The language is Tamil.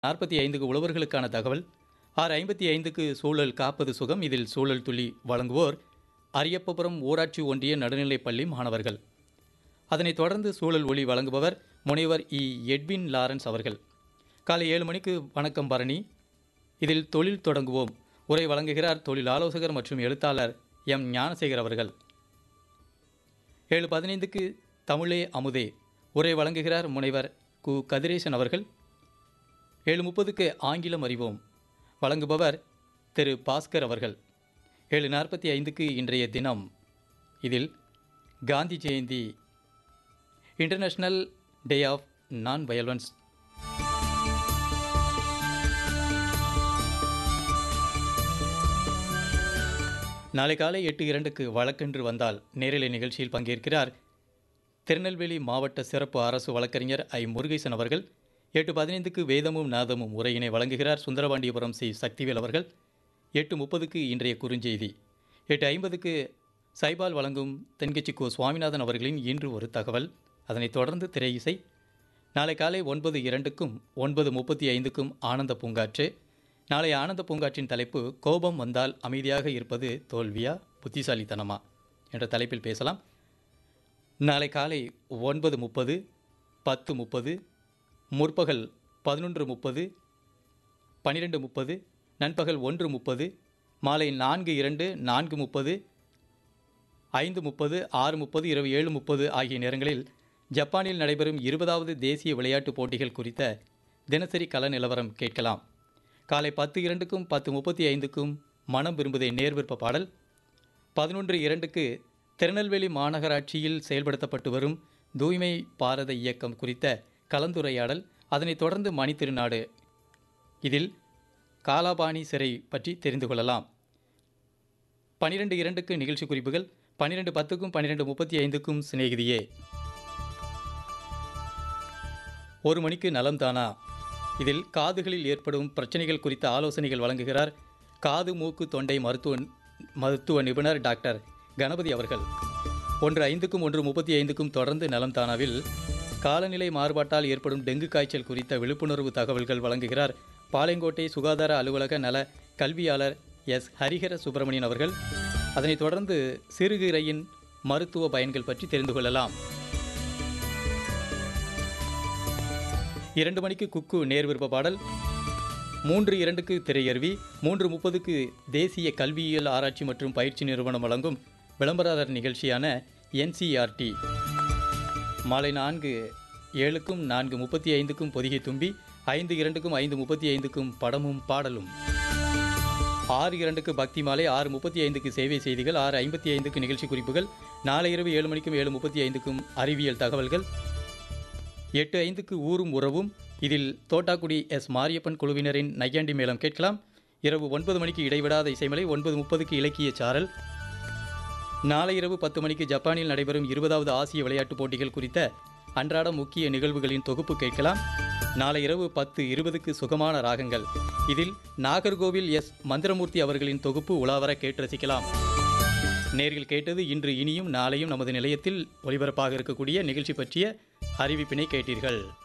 நாற்பத்தி ஐந்துக்கு உழவர்களுக்கான தகவல் ஆறு ஐம்பத்தி ஐந்துக்கு சூழல் காப்பது சுகம் இதில் சூழல் துளி வழங்குவோர் அரியப்பபுரம் ஊராட்சி ஒன்றிய நடுநிலைப் பள்ளி மாணவர்கள் அதனைத் தொடர்ந்து சூழல் ஒளி வழங்குபவர் முனைவர் இ எட்வின் லாரன்ஸ் அவர்கள் காலை ஏழு மணிக்கு வணக்கம் பரணி இதில் தொழில் தொடங்குவோம் உரை வழங்குகிறார் தொழில் ஆலோசகர் மற்றும் எழுத்தாளர் எம் ஞானசேகர் அவர்கள் ஏழு பதினைந்துக்கு தமிழே அமுதே உரை வழங்குகிறார் முனைவர் கு கதிரேசன் அவர்கள் ஏழு முப்பதுக்கு ஆங்கிலம் அறிவோம் வழங்குபவர் திரு பாஸ்கர் அவர்கள் ஏழு நாற்பத்தி ஐந்துக்கு இன்றைய தினம் இதில் Gandhi Jayanti international day of non violence நாளை காலை எட்டு இரண்டுக்கு வழக்கென்று வந்தால் நேரலை நிகழ்ச்சியில் பங்கேற்கிறார் திருநெல்வேலி மாவட்ட சிறப்பு அரசு வழக்கறிஞர் ஐ முருகேசன் அவர்கள் எட்டு பதினைந்துக்கு வேதமும் நாதமும் உரையினை வழங்குகிறார் சுந்தரபாண்டியபுரம் சி சக்திவேல் அவர்கள் எட்டு முப்பதுக்கு இன்றைய குறுஞ்செய்தி எட்டு ஐம்பதுக்கு சைபால் வழங்கும் தென்கட்சி கோ சுவாமிநாதன் அவர்களின் இன்று ஒரு தகவல் அதனைத் தொடர்ந்து திரை இசை நாளை காலை ஒன்பது இரண்டுக்கும் ஒன்பது முப்பத்தி ஐந்துக்கும் ஆனந்த பூங்காற்று நாளை ஆனந்த பூங்காற்றின் தலைப்பு கோபம் வந்தால் அமைதியாக இருப்பது தோல்வியா புத்திசாலித்தனமா என்ற தலைப்பில் பேசலாம் நாளை காலை ஒன்பது முப்பது பத்து முப்பது முற்பகல் பதினொன்று முப்பது பன்னிரெண்டு முப்பது நண்பகல் ஒன்று முப்பது மாலை நான்கு இரண்டு நான்கு முப்பது ஐந்து முப்பது ஆறு முப்பது இரவு ஏழு முப்பது ஆகிய நேரங்களில் ஜப்பானில் நடைபெறும் இருபதாவது தேசிய விளையாட்டுப் போட்டிகள் குறித்த தினசரி கள நிலவரம் கேட்கலாம் காலை பத்து இரண்டுக்கும் பத்து முப்பத்தி ஐந்துக்கும் மனம் விரும்புதே நேர்விற்ப பாடல் பதினொன்று இரண்டுக்கு திருநெல்வேலி மாநகராட்சியில் செயல்படுத்தப்பட்டு வரும் தூய்மை பாரத இயக்கம் குறித்த கலந்துரையாடல் அதனைத் தொடர்ந்து மணி திருநாடு இதில் காலாபாணி சிறை பற்றி தெரிந்து கொள்ளலாம் பனிரெண்டு இரண்டுக்கு நிகழ்ச்சி குறிப்புகள் பன்னிரெண்டு பத்துக்கும் பன்னிரெண்டு முப்பத்தி ஐந்துக்கும் சிநேகிதியே ஒரு மணிக்கு நலம் தானா இதில் காதுகளில் ஏற்படும் பிரச்சனைகள் குறித்த ஆலோசனைகள் வழங்குகிறார் காது மூக்கு தொண்டை மருத்துவ மருத்துவ நிபுணர் டாக்டர் கணபதி அவர்கள் ஒன்று ஐந்துக்கும் ஒன்று முப்பத்தி ஐந்துக்கும் தொடர்ந்து நலம் தானாவில் காலநிலை மாறுபாட்டால் ஏற்படும் டெங்கு காய்ச்சல் குறித்த விழிப்புணர்வு தகவல்கள் வழங்குகிறார் பாளையங்கோட்டை சுகாதார அலுவலக நல கல்வியாளர் எஸ் ஹரிஹர சுப்பிரமணியன் அவர்கள் அதனைத் தொடர்ந்து சிறுகீரையின் மருத்துவ பயன்கள் பற்றி தெரிந்து கொள்ளலாம் இரண்டு மணிக்கு குக்கு நேர் விருப்ப பாடல் மூன்று இரண்டுக்கு திரையருவி மூன்று முப்பதுக்கு தேசிய கல்வியியல் ஆராய்ச்சி மற்றும் பயிற்சி நிறுவனம் வழங்கும் விளம்பரதாரர் நிகழ்ச்சியான என்சிஆர்டி மாலை நான்கு ஏழுக்கும் நான்கு முப்பத்தி ஐந்துக்கும் பொதிகை தும்பி ஐந்து இரண்டுக்கும் ஐந்து முப்பத்தி ஐந்துக்கும் படமும் பாடலும் ஆறு இரண்டுக்கு பக்தி மாலை ஆறு முப்பத்தி ஐந்துக்கு சேவை செய்திகள் ஆறு ஐம்பத்தி ஐந்துக்கு நிகழ்ச்சி குறிப்புகள் நாளை இரவு ஏழு மணிக்கும் ஏழு முப்பத்தி ஐந்துக்கும் அறிவியல் தகவல்கள் எட்டு ஐந்துக்கு ஊரும் உறவும் இதில் தோட்டாக்குடி எஸ் மாரியப்பன் குழுவினரின் நையாண்டி மேளம் கேட்கலாம் இரவு ஒன்பது மணிக்கு இடைவிடாத இசைமலை ஒன்பது முப்பதுக்கு இலக்கிய சாரல் நாளை இரவு பத்து மணிக்கு ஜப்பானில் நடைபெறும் இருபதாவது ஆசிய விளையாட்டுப் போட்டிகள் குறித்த அன்றாட முக்கிய நிகழ்வுகளின் தொகுப்பு கேட்கலாம் நாளை இரவு பத்து இருபதுக்கு சுகமான ராகங்கள் இதில் நாகர்கோவில் எஸ் மந்திரமூர்த்தி அவர்களின் தொகுப்பு உலாவர கேட்டு ரசிக்கலாம் நேர்கள் கேட்டது இன்று இனியும் நாளையும் நமது நிலையத்தில் ஒளிபரப்பாக இருக்கக்கூடிய நிகழ்ச்சி பற்றிய அறிவிப்பினை கேட்டீர்கள்